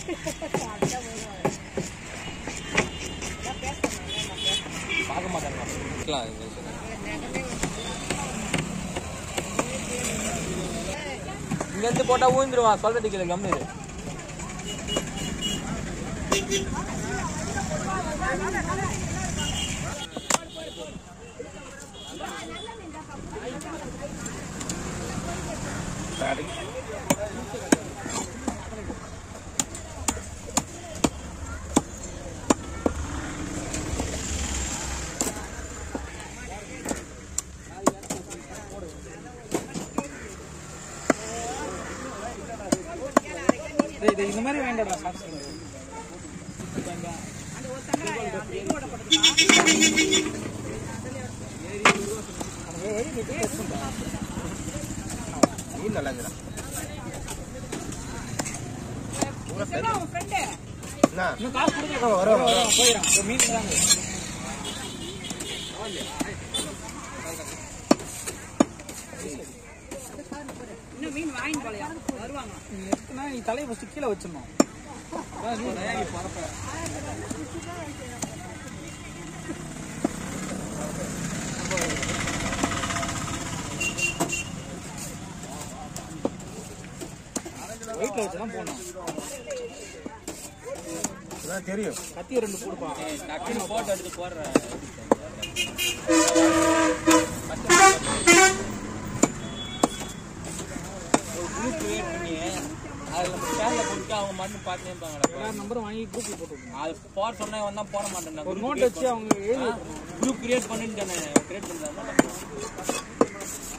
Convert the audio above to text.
பார்க்க மாட்டாங்க இங்க இருந்து போட்டா ஊந்துருவான் சொல்றது கேளு கம்மி இரு. டேய், இது இந்த மாதிரி வேண்டாம்டா சாப்பிட்டு மீன் நல்லா இருக்குடா என்ன இன்னும் காசு கொடுக்க வரும், வரும். போயிடும் இந்த மீன் தாங்க இன்னும் மீன் வாங்கி போலையா வருவாங்க நீ எடுத்துனா நீ தலையை ஃபஸ்ட்டு கீழே வச்சிடணும் அதான் நீ நீ பறப்ப வெயிட்ல வச்சு தான் போடணும் அதான் தெரியும் கத்தி ரெண்டு போடுப்பான் டக்குன்னு போட்டோ எடுத்து போடுறேன் ஒரு குரூப் கிரியேட் பண்ணி அதில் நம்ம சேனலில் போட்டு அவங்க மட்டும் பார்த்துனே இருப்பாங்கடா எல்லா நம்பரும் வாங்கி குரூப்ல போட்டு விடணும். அது போட சொன்னா இவன் தான் போட மாட்டேன் ஒரு நோட் வச்சு அவங்க எழுதி குரூப் கிரியேட் பண்ணிட்டு கிரியேட் பண்ணுறாங்க